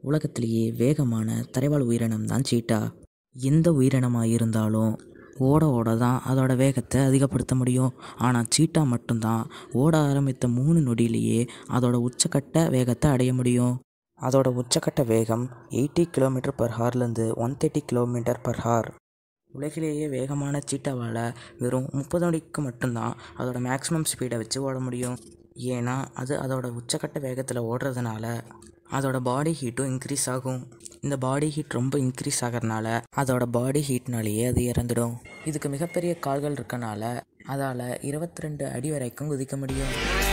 உலகத்திலேயே வேகமான தரைவாழ் உயிரினம் தான் சீட்டா எந்த உயிரினமாக இருந்தாலும் ஓட ஓட தான் அதோட வேகத்தை அதிகப்படுத்த முடியும் ஆனால் சீட்டா மட்டும்தான் ஓட ஆரம்பித்த மூணு நொடியிலேயே அதோட உச்சக்கட்ட வேகத்தை அடைய முடியும் அதோட உச்சக்கட்ட வேகம் எயிட்டி கிலோமீட்டர் பர் ஹார்லேருந்து one thirty kilometre per hour உலகிலேயே வேகமான சீட்டாவால் வெறும் முப்பது நொடிக்கு மட்டும்தான் அதோட மேக்ஸிமம் ஸ்பீடை வச்சு ஓட முடியும் ஏன்னா அது அதோட உச்சக்கட்ட வேகத்தில் ஓடுறதுனால அதோட பாடி ஹீட்டும் இன்க்ரீஸ் ஆகும் இந்த பாடி ஹீட் ரொம்ப இன்க்ரீஸ் ஆகிறனால அதோட பாடி ஹீட்னாலேயே அது இறந்துடும் இதுக்கு மிகப்பெரிய கால்கள் இருக்கனால அதால் இருபத்தி ரெண்டு அடி வரைக்கும் குதிக்க முடியும்